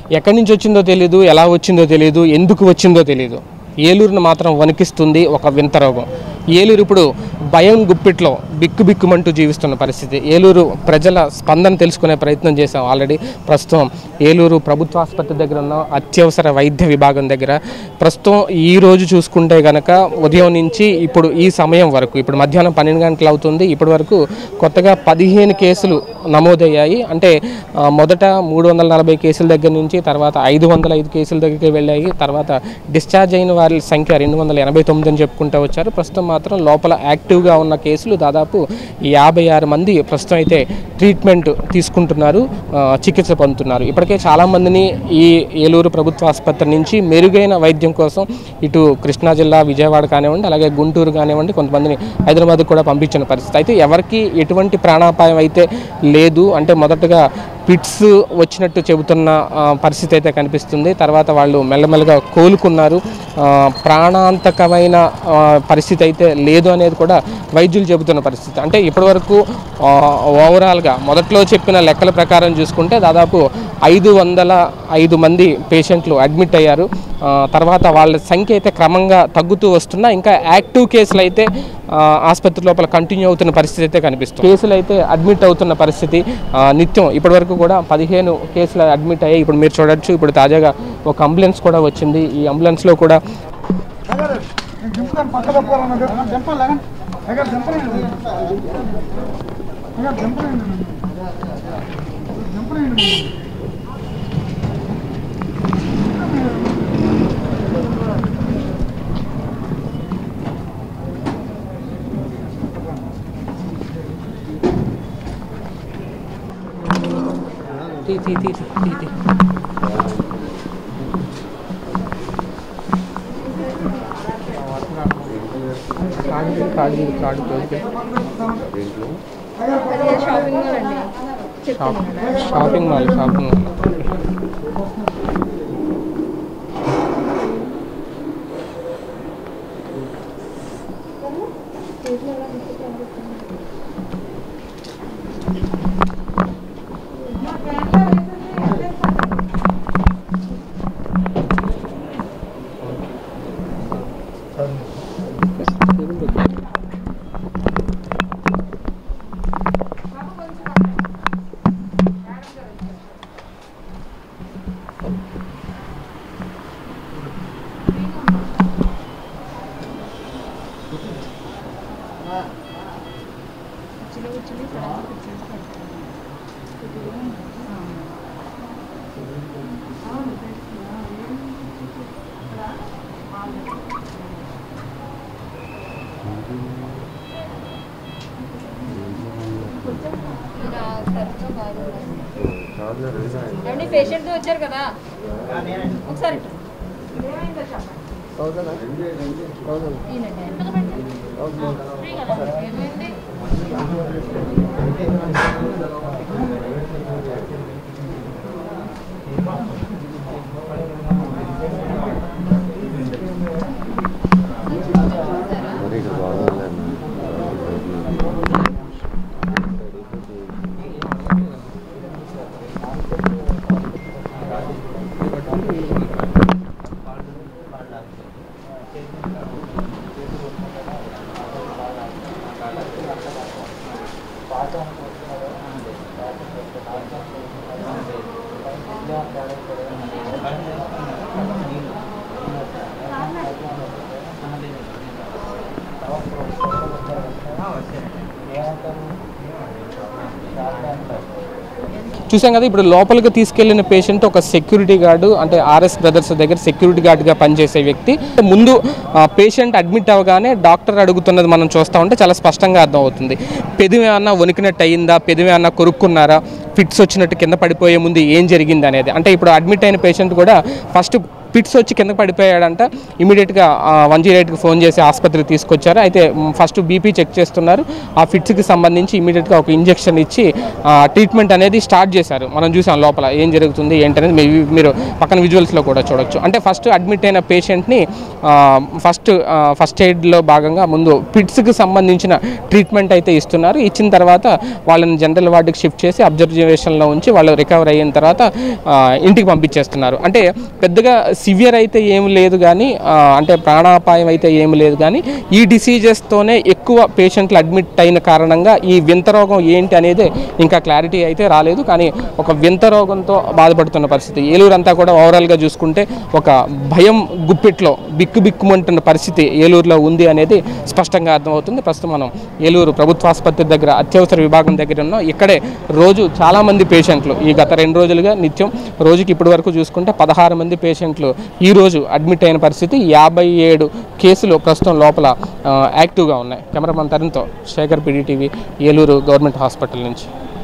ఎక్కడి నుంచి వచ్చిందో తెలియదు ఎలా వచ్చిందో తెలియదు ఎందుకు వచ్చిందో తెలియదు ఏలూరును మాత్రం వణికిస్తుంది ఒక వింత రోగం ఏలూరు ఇప్పుడు భయం గుప్పిట్లో బిక్కు బిక్కుమంటూ జీవిస్తున్న పరిస్థితి ఏలూరు ప్రజల స్పందన తెలుసుకునే ప్రయత్నం చేశాం ఆల్రెడీ ప్రస్తుతం ఏలూరు ప్రభుత్వ ఆసుపత్రి దగ్గర ఉన్న అత్యవసర వైద్య విభాగం దగ్గర ప్రస్తుతం ఈ రోజు చూసుకుంటే గనక ఉదయం నుంచి ఇప్పుడు ఈ సమయం వరకు ఇప్పుడు మధ్యాహ్నం పన్నెండు గంటలు అవుతుంది ఇప్పటి వరకు కొత్తగా పదిహేను కేసులు నమోదయ్యాయి అంటే ఆ, మొదట మూడు వందల నలభై కేసుల దగ్గర నుంచి తర్వాత ఐదు వందల ఐదు కేసుల దగ్గరికి వెళ్ళాయి తర్వాత డిశ్చార్జ్ అయిన వారి సంఖ్య రెండు వందల ఎనభై తొమ్మిది అని చెప్పుకుంటూ వచ్చారు ప్రస్తుతం మాత్రం లోపల యాక్టివ్గా ఉన్న కేసులు దాదాపు యాభై ఆరు మంది ప్రస్తుతం అయితే ట్రీట్మెంట్ తీసుకుంటున్నారు ఆ, చికిత్స పొందుతున్నారు ఇప్పటికే చాలామందిని ఈ ఏలూరు ప్రభుత్వ ఆసుపత్రి నుంచి మెరుగైన వైద్యం కోసం ఇటు కృష్ణా జిల్లా విజయవాడ కానివ్వండి అలాగే గుంటూరు కానివ్వండి కొంతమందిని హైదరాబాద్ కూడా పంపించిన పరిస్థితి అయితే ఎవరికి ఎటువంటి ప్రాణాపాయం అయితే లేదు అంటే మొదటగా పిట్స్ వచ్చినట్టు చెబుతున్న ఆ, పరిస్థితి అయితే కనిపిస్తుంది తర్వాత వాళ్ళు మెల్లమెల్లగా కోలుకున్నారు ఆ, ప్రాణాంతకమైన ఆ, పరిస్థితి అయితే లేదు అనేది కూడా వైద్యులు చెబుతున్న పరిస్థితి అంటే ఇప్పటివరకు ఆ, ఓవరాల్గా మొదట్లో చెప్పిన లెక్కల ప్రకారం చూసుకుంటే దాదాపు ఐదు వందల ఐదు మంది పేషెంట్లు అడ్మిట్ అయ్యారు ఆ, తర్వాత వాళ్ళ సంఖ్య అయితే క్రమంగా తగ్గుతూ వస్తున్నా ఇంకా యాక్టివ్ కేసులు అయితే ఆ, ఆసుపత్రి లోపల కంటిన్యూ అవుతున్న పరిస్థితి అయితే కనిపిస్తుంది కేసులు అయితే అడ్మిట్ అవుతున్న పరిస్థితి ఆ, నిత్యం ఇప్పటివరకు కూడా పదిహేను కేసులు అడ్మిట్ అయ్యాయి ఇప్పుడు మీరు చూడొచ్చు ఇప్పుడు తాజాగా ఒక అంబులెన్స్ కూడా వచ్చింది ఈ అంబులెన్స్లో కూడా దింపుతాను పక్క తప్పుకోవాలన్నా దింపాలి లేకండి దగ్గర దింపలేండి దగ్గర దింపలేండి దింపలేండి తీ తీ తీ తీ తీ కార్డు కార్డు కార్డు అది షాపింగ్ మాల్ అండి shop shopping mall shopping mall ఏమండి పేషెంట్ వచ్చారు కదా ఒకసారి ఇటు. ఈయనండి. ఫ్రీ కదా? ఏమైంది? చూసాం కదా ఇప్పుడు లోపలికి తీసుకెళ్లిన పేషెంట్ ఒక సెక్యూరిటీ గార్డు అంటే ఆర్ఎస్ బ్రదర్స్ దగ్గర సెక్యూరిటీ గార్డ్గా పనిచేసే వ్యక్తి ముందు పేషెంట్ అడ్మిట్ అవ్వగానే డాక్టర్ అడుగుతున్నది మనం చూస్తూ ఉంటే చాలా స్పష్టంగా అర్థమవుతుంది పెదవి ఏమన్నా వణికినట్టు అయిందా పెదవి ఏమన్నా కొరుక్కున్నారా ఫిట్స్ వచ్చినట్టు కింద పడిపోయే ముందు ఏం జరిగింది అనేది అంటే ఇప్పుడు అడ్మిట్ అయిన పేషెంట్ కూడా ఫస్ట్ పిట్స్ వచ్చి కింద పడిపోయాడంట ఇమీడియట్గా వన్ జీరో ఎయిట్కి ఫోన్ చేసి ఆసుపత్రికి తీసుకొచ్చారు అయితే మ్, ఫస్ట్ బీపీ చెక్ చేస్తున్నారు ఆ ఫిట్స్కి సంబంధించి ఇమీడియట్గా ఒక ఇంజెక్షన్ ఇచ్చి ఆ, ట్రీట్మెంట్ అనేది స్టార్ట్ చేశారు మనం చూసాం లోపల ఏం జరుగుతుంది ఏంటనేది మీ- మీరు పక్కన విజువల్స్లో కూడా చూడొచ్చు అంటే ఫస్ట్ అడ్మిట్ అయిన పేషెంట్ని ఫస్ట్ ఫస్ట్ ఎయిడ్లో భాగంగా ముందు పిట్స్కి సంబంధించిన ట్రీట్మెంట్ అయితే ఇస్తున్నారు ఇచ్చిన తర్వాత వాళ్ళని జనరల్ వార్డుకి షిఫ్ట్ చేసి అబ్జర్వేషన్లో ఉంచి వాళ్ళు రికవర్ అయిన తర్వాత ఆ, ఇంటికి పంపించేస్తున్నారు అంటే పెద్దగా సివియర్ అయితే ఏం లేదు కానీ ఆ, అంటే ప్రాణాపాయం అయితే ఏం లేదు కానీ ఈ డిసీజెస్తోనే ఎక్కువ పేషెంట్లు అడ్మిట్ అయిన కారణంగా ఈ వింత రోగం ఏంటి అనేది ఇంకా క్లారిటీ అయితే రాలేదు కానీ ఒక వింత రోగంతో బాధపడుతున్న పరిస్థితి ఏలూరు అంతా కూడా ఓవరాల్గా చూసుకుంటే ఒక భయం గుప్పిట్లో బిక్కు బిక్కుమంటున్న పరిస్థితి ఏలూరులో ఉంది అనేది స్పష్టంగా అర్థమవుతుంది ప్రస్తుతం మనం ఏలూరు ప్రభుత్వ ఆసుపత్రి దగ్గర అత్యవసర విభాగం దగ్గర ఉన్నాం ఇక్కడే రోజు చాలామంది పేషెంట్లు ఈ గత రెండు రోజులుగా నిత్యం రోజుకి ఇప్పటి వరకు చూసుకుంటే పదహారు మంది పేషెంట్లు ఈ రోజు అడ్మిట్ అయిన పరిస్థితి యాభై ఏడు కేసులు ప్రస్తుతం లోపల ఆ, యాక్టివ్గా ఉన్నాయి కెమెరామన్ తరుణ్తో Shekhar PDTV Eluru government hospital నుంచి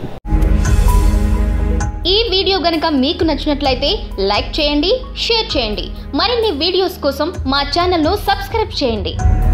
ఈ వీడియో గనక మీకు నచ్చినట్లయితే లైక్ చేయండి షేర్ చేయండి మరిన్ని వీడియోస్ కోసం మా ఛానల్ను సబ్స్క్రైబ్ చేయండి